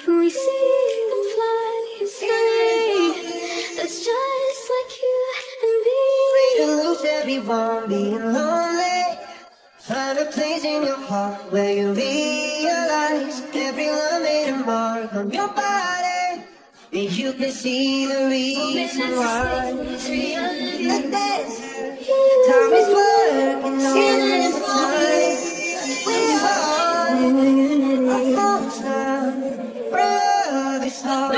Can we see them fly free? That's just like you and me. to lose everyone being lonely. Find a place in your heart where you realize every love made a mark on your body. And you can see the reason why. Like this, time is working all the time. It's hard, I fall down, love is hard.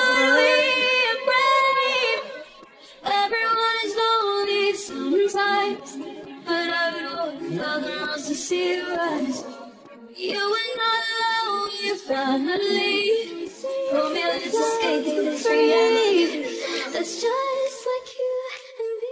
Everyone is lonely sometimes, but I would walk a thousand miles to see you rise. You were not alone, you finally told me let's escape this reality. That's just like you and me.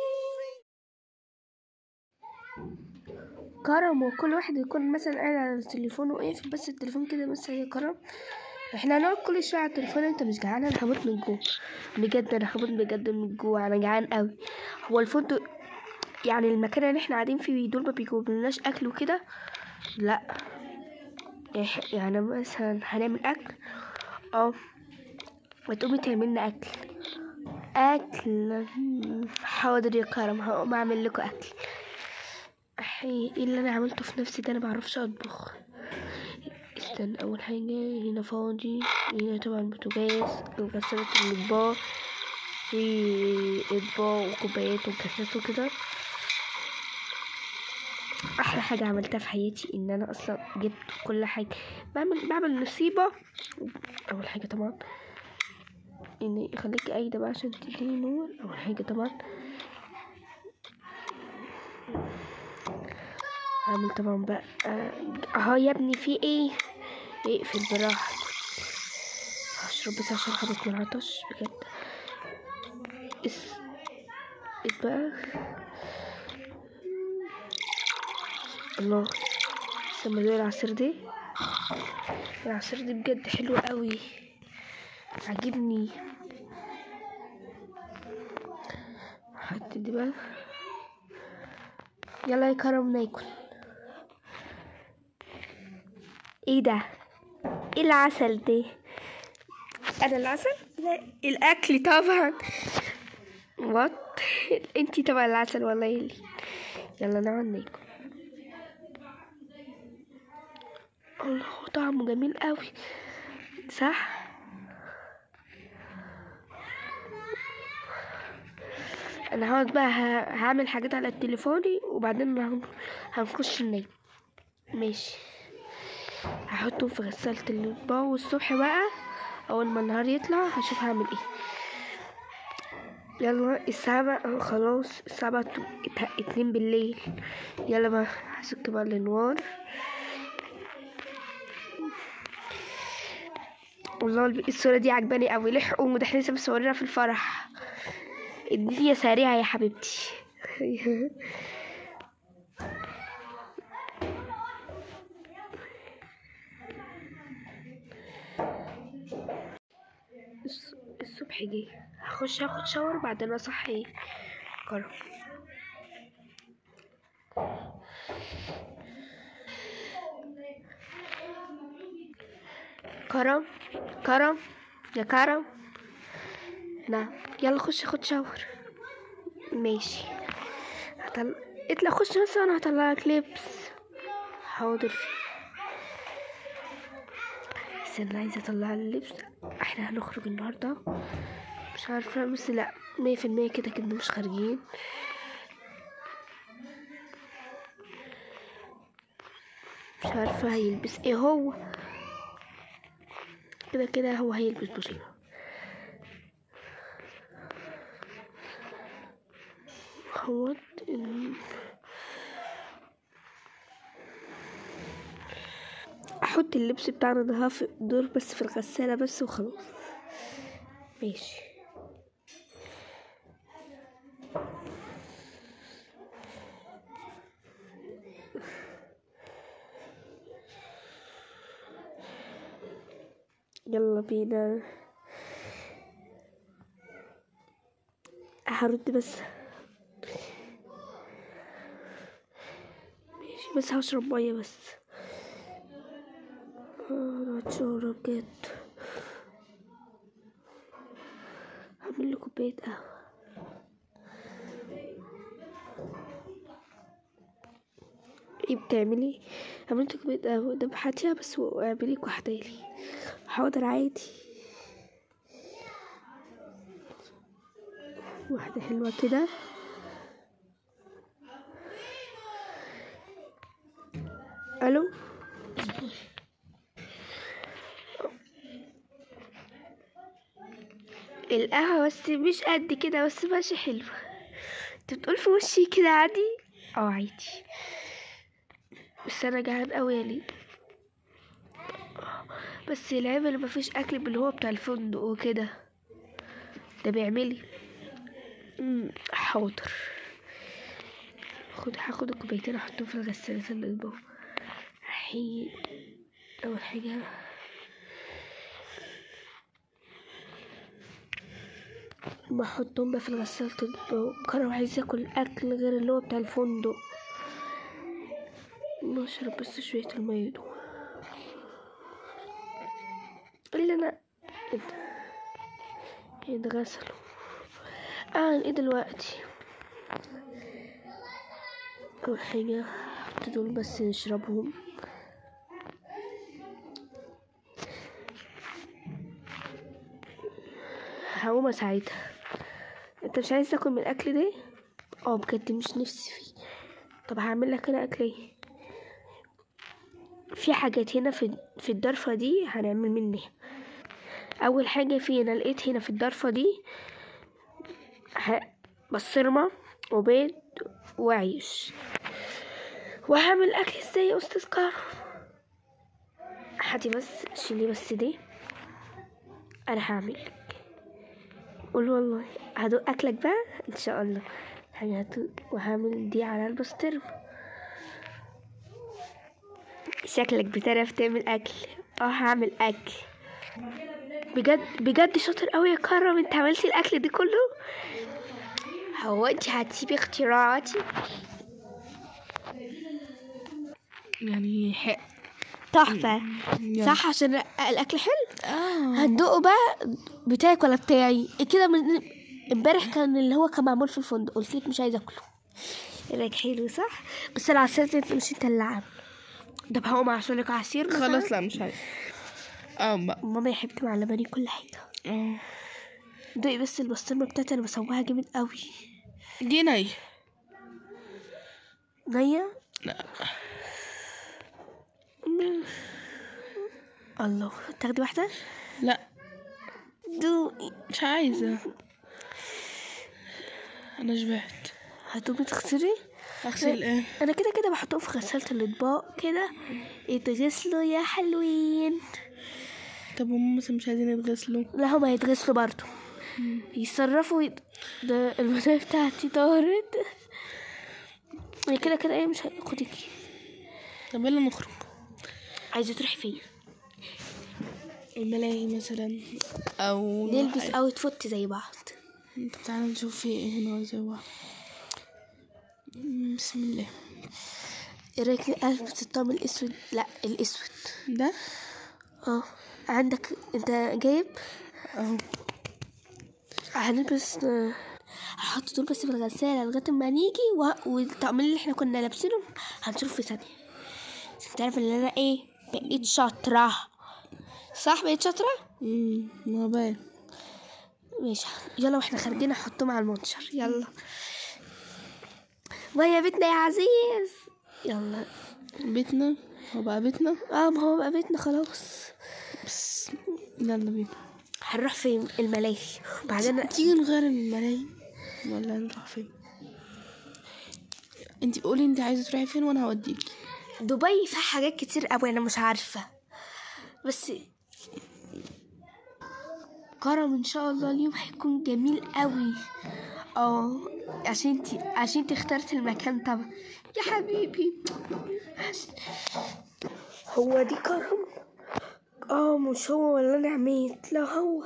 كرم وكل واحد يكون مثلا قاعد على التليفون وقف بس التليفون كده بس يا كرم احنا هنقعد كل شويه على التليفون انت مش جعان انا هموت من الجوع بجد انا هموت بجد من الجوع انا جعان قوي هو الفندق يعني المكان اللي احنا قاعدين فيه دول ما بيجيبولناش اكل وكده لا إح- يعني مثلا هنعمل اكل اه ما تقومي تعملنا اكل اكل مم، حاضر يا كرم هقوم اعمل لكم اكل أحي ايه اللي انا عملته في نفسي ده انا بعرفش اطبخ استنى اول حاجة هنا فاضي هنا طبعا بوتاجاز غسالة الاطباق في اطباق وكوبايات وكاسات وكده احلى حاجة عملتها في حياتي ان انا اصلا جبت كل حاجة بعمل بعمل نصيبة اول حاجة طبعا ان خليكي قايدة بقى عشان تديني نور اول حاجة طبعا هعمل طبعا بقى اهو يا ابني في ايه اقفل براحتك هشرب بس عشان حبك من العطش بجد اس إيه بقى الله سما ده العصير دي العصير دي بجد حلو قوي عجبني حط دي بقى يلا يا كرم ناكل ايه ده ايه العسل ده انا العسل لا الاكل طبعا وات انتي طبعا العسل والله يلي يلا نقعد ناكل الله طعمه جميل قوي صح انا هقعد بقى ه- هعمل حاجات على تليفوني وبعدين هن- هنخش ننام ماشي هحطهم في غسالة الاطباق والصبح بقى اول ما النهار يطلع هشوف هعمل ايه يلا الساعة بقى خلاص الساعة بقى ت- ات- اتنين بالليل يلا بقى هسك بقى الانوار والله الب- الصورة دي عجباني قوي لحقوا ده احنا لسه مصورينها في الفرح الدنيا سريعة يا حبيبتي الص- الصبح جه هخش اخد شاور بعدين اصحي كرم كرم كرم يا كرم نعم يلا خش خد شاور ماشي هطل... اطلع خش بس انا هطلع لك لبس حاضر بس انا عايزه اطلع اللبس احنا هنخرج النهارده مش عارفه بس لا مية في المية كده كده مش خارجين مش عارفه هيلبس ايه هو كده كده هو هيلبس بوشينه هو احط اللبس بتاعنا ده في دور بس في الغسالة بس وخلاص ماشي يلا بينا هرد بس ماشي بس هشرب مية بس انا هتشرب بجد اعمل لي كوبايه قهوه ايه بتعملي عملت كوبايه قهوه دبحتيها بس واعملي واحده لي حاضر عادي واحده حلوه كده الو القهوة بس مش قد كده بس ماشي حلوة انت بتقول في وشي كده عادي اه عادي بس انا جعان قوي يا ليه بس العيب اللي مفيش اكل اللي هو بتاع الفندق وكده ده بيعملي أمم، حاضر خد هاخد الكوبايتين احطهم في الغسالة الاطباق حي اول حاجة ما احطهم بقى في الغسالة الاطباق كرم عايز ياكل اكل غير اللي هو بتاع الفندق نشرب بس شوية المية دول اللي انا ايه ده ايه ده غسلوا اه ايه دلوقتي اول حاجة احط دول بس نشربهم هقوم اساعدها انت مش عايز تاكل من الاكل ده اه بجد مش نفسي فيه طب هعمل لك انا اكل ايه في حاجات هنا في في الضرفة دي هنعمل منها اول حاجة في انا لقيت هنا في الضرفة دي ه- بسطرمة وبيض وعيش وهعمل اكل ازاي يا استاذ كارو هاتي بس شيلي بس دي انا هعمل لك قول والله هدوق اكلك بقى ان شاء الله هدوق وهعمل دي على البسطرمة شكلك بتعرف تعمل اكل اه هعمل اكل بجد بجد شاطر قوي يا كرم انت عملتي الاكل دي كله هو انت هتسيبي اختراعاتي يعني حق تحفة يلا. صح عشان الاكل حلو اه هتدوقوا بقى بتاعك ولا بتاعي كده من امبارح كان اللي هو كان معمول في الفندق قلت لك مش عايزه اكله رايك حلو صح بس العصير ده انت مش انت اللي عامل ده هقوم اعصر لك عصير مثلاً؟ خلاص لا مش عايز اه بقى ماما يا حبيبتي معلماني كل حاجه اه دوقي بس البسطرمه بتاعتي انا بسويها جامد قوي دي ني نية لا مم. الله تاخدي واحده لا دوقي مش عايزة انا شبعت هتقومي تغسلي اغسل ايه انا كده كده بحطهم في غسالة الاطباق كده يتغسلوا يا حلوين طب هم مثلا مش عايزين يتغسلوا لا هما هيتغسلوا برضو يتصرفوا يت... ده المدام بتاعتي طارت هي كده كده ايه مش هاخدك طب يلا نخرج عايزة تروحي فين الملاهي مثلا او نلبس اوت فوت زي بعض طب تعالى نشوف في ايه هنا زي بعض مم، بسم الله ايه رايك البس الطقم الاسود لا الاسود ده اه عندك انت جايب اهو هنلبس آه، هحط دول بس في الغسالة لغاية ما نيجي و... والطقمين اللي احنا كنا لابسينهم هنشوف في ثانية انت عارف ان انا ايه بقيت شاطرة صح بقيت شاطرة امم ما باين ماشي يلا واحنا خارجين احطهم على المنشر يلا ويا بيتنا يا عزيز يلا بيتنا هو بقى بيتنا اه ما هو بقى بيتنا خلاص بس يلا بينا هنروح فين الملاهي وبعدين تيجي نغير الملاهي ولا نروح فين انتي قولي انتي عايزه تروحي فين وانا هوديكي دبي فيها حاجات كتير قوي انا مش عارفة بس كرم ان شاء الله اليوم هيكون جميل قوي اه عشان انتي عشان انتي اخترت المكان طبعا يا حبيبي عش- هو دي كرم اه مش هو ولا انا عميت لا هو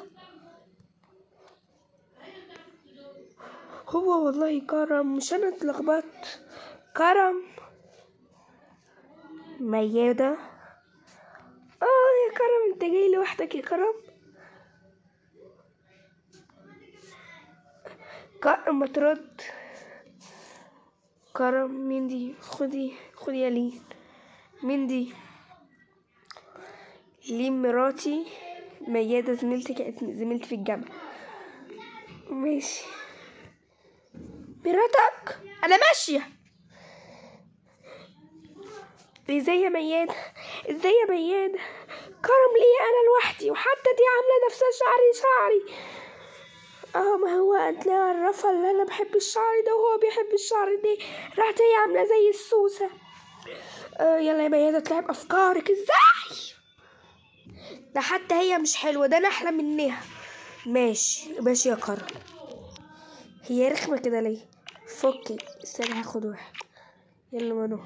هو والله كرم مش انا اتلخبطت كرم ميادة اه يا كرم انت جاي لوحدك يا كرم كرم ما ترد كرم مين دي خدي خدي يا لين مين دي لين مراتي ميادة زميلتي كانت زميلتي في الجامعة ماشي مراتك انا ماشية ازاي يا ميادة ازاي يا ميادة كرم ليه انا لوحدي وحتى دي عاملة نفسها شعري شعري اه ما هو لا عرفها اللي انا بحب الشعر ده وهو بيحب الشعر ده راحت هي عاملة زي السوسة آه يلا يا ميادة اطلعي بافكارك ازاي ده حتى هي مش حلوة ده انا احلى منها ماشي ماشي يا كرم هي رخمة كده ليه فكي استنى هاخد واحد يلا منو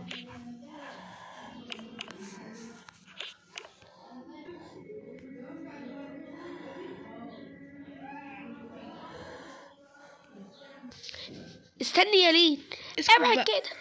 استني يا لين اسكت ابعد بقى. كده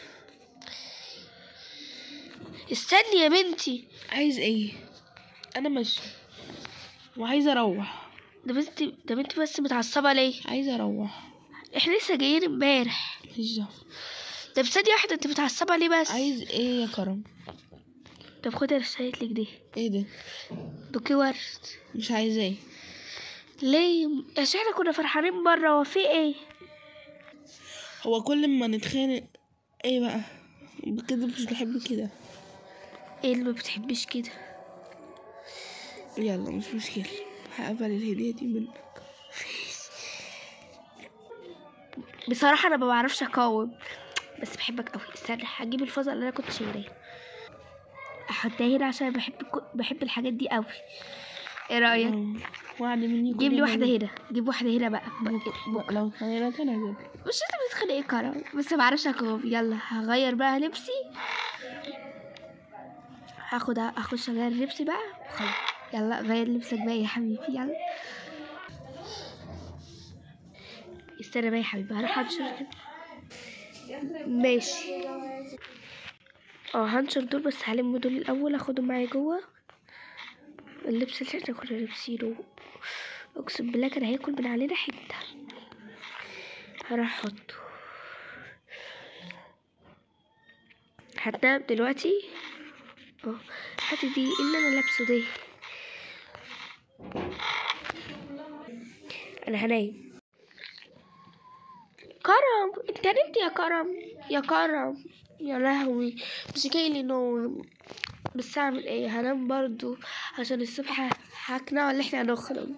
استني يا بنتي عايز ايه انا ماشي وعايزه اروح ده بنتي ده بنتي بس متعصبة ليه عايزه اروح احنا لسه جايين امبارح ماليش دعوه طب ثانية واحدة انت متعصبة ليه بس عايز ايه يا كرم طب خدي رسالت لك دي ايه ده بوكي ورد مش عايزاه ايه ليه عشان احنا كنا فرحانين بره هو في ايه هو كل ما نتخانق ايه بقى كده مش بحب كده ايه اللي ما بتحبيش كده يلا مش مشكلة هقبل الهدية دي منك بصراحة انا ما بعرفش اقاوم بس بحبك قوي استنى هجيب الفازة اللي انا كنت شايلاها احطها هنا عشان بحب بحب الحاجات دي قوي ايه رأيك آه، وعد مني جيب لي كل واحدة مرة. هنا جيب واحدة هنا بقى لا، لو اتخانقت انا هجيب مش لازم تتخانقي كرم بس ما بعرفش اقاوم يلا هغير بقى لبسي هاخد اخش اغير لبسي بقى وخلاص يلا غير لبسك بقى يا حبيبي يلا استنى بقى يا حبيبي هروح انشر كده. ماشي اه هنشر دول بس هلم دول الاول اخدهم معايا جوه اللبس اللي احنا كنا لابسينه اقسم بالله كان هياكل من علينا حته هروح احطه هتنام دلوقتي اه هاتي دي إيه اللي انا لابسه ده انا هنام كرم انت نمت يا كرم يا كرم يا لهوي مش جاي لي نوم بس اعمل ايه هنام برضو عشان الصبح هقنعه ان احنا هنخرج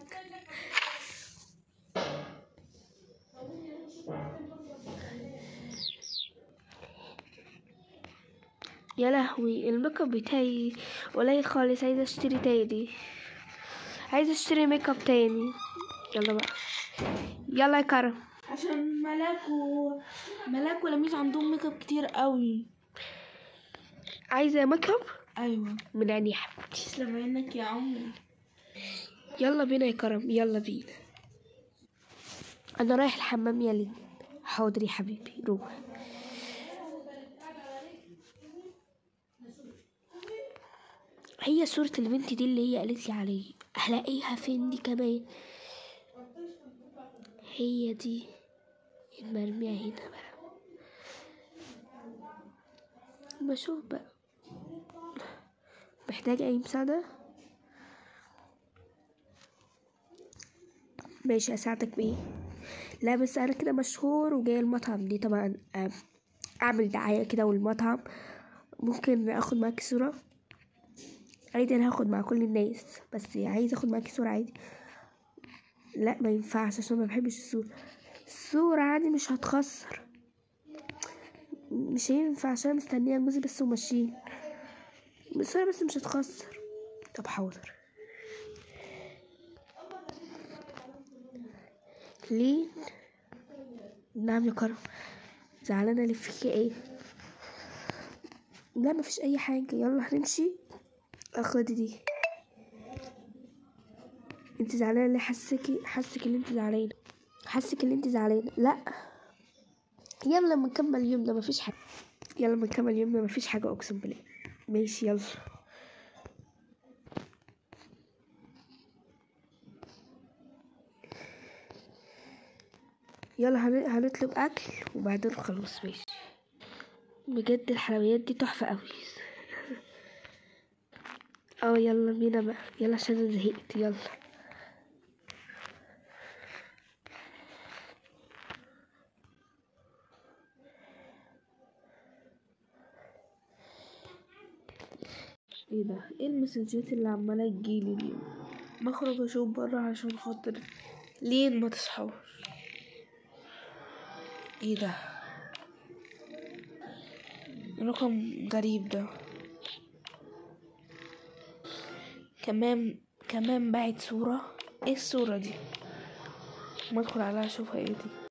يا لهوي الميك اب بتاعي قليل خالص عايزه اشتري تاني عايزه اشتري ميك اب تاني يلا بقى يلا يا كرم عشان ملاك و ملاك ولميس عندهم ميك اب كتير قوي عايزه ميك اب ايوه من عيني يا حبيبتي تسلم عينك يا عمري يلا بينا يا كرم يلا بينا انا رايح الحمام يا لين حاضر يا حبيبي روح هي صورة البنت دي اللي هي قالت لي عليه هلاقيها فين دي كمان هي دي المرمية هنا بقى بشوف بقى محتاجة أي مساعدة ماشي أساعدك بإيه لا بس أنا كده مشهور وجاي المطعم دي طبعا آم، أعمل دعاية كده والمطعم ممكن أخد معاكي صورة عادي أنا هاخد مع كل الناس بس عايز أخد معاكي صورة عادي لا ما ينفعش عشان ما بحبش الصورة الصورة عادي مش هتخسر مش هينفع عشان مستنية جوزي بس وماشيين الصورة بس مش هتخسر طب حاضر ليه نعم يا كرم زعلانة ليه فيكي ايه لا مفيش اي حاجة يلا هنمشي اخدي دي انت زعلانة ليه حسكي حسك ان انت زعلانة حسك ان انت زعلانة لا يلا لما نكمل يومنا مفيش حاجة يلا لما نكمل يومنا مفيش حاجة اقسم بالله ماشي يلا يلا هن- هنطلب اكل وبعدين خلاص ماشي بجد الحلويات دي تحفة قوي اه يلا بينا بقى يلا عشان انا زهقت يلا ايه ده ايه المسجات اللي عمالة تجيلي دي بخرج اشوف بره عشان خاطر لين ما تصحوش ايه ده رقم غريب ده كمان كمان بعت صورة ايه الصورة دي ما ادخل عليها اشوفها ايه دي